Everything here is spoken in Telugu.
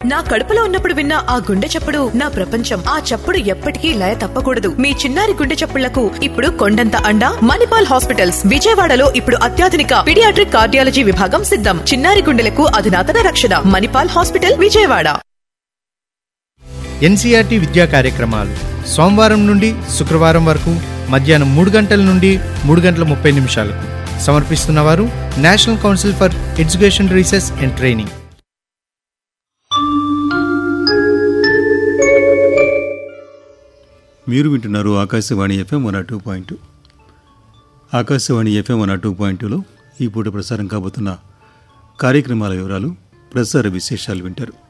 నా కడుపులో ఉన్నప్పుడు విన్న ఆ గుండె చప్పుడు నా ప్రపంచం ఆ చప్పుడు ఎప్పటికీ లయ తప్పకూడదు మీ చిన్నారి గుండె చప్పుళ్లకు ఇప్పుడు కొండంత అండ మణిపాల్ హాస్పిటల్స్ విజయవాడలో ఇప్పుడు అత్యాధునిక పిడియాట్రిక్ కార్డియాలజీ విభాగం సిద్ధం చిన్నారి గుండెలకు అధునాతన రక్షణ మణిపాల్ హాస్పిటల్ విజయవాడ ఎన్సీఆర్టీ విద్యా కార్యక్రమాలు సోమవారం నుండి శుక్రవారం వరకు మధ్యాహ్నం మూడు గంటల నుండి మూడు గంటల ముప్పై నిమిషాలకు సమర్పిస్తున్నవారు National Council for Education Research and Training మీరు వింటున్నారు Akashvani FM one two point Akashvani FM one two point టూలో ఈ పూట ప్రసారం కాబోతున్న కార్యక్రమాల వివరాలు ప్రసార విశేషాలు వింటారు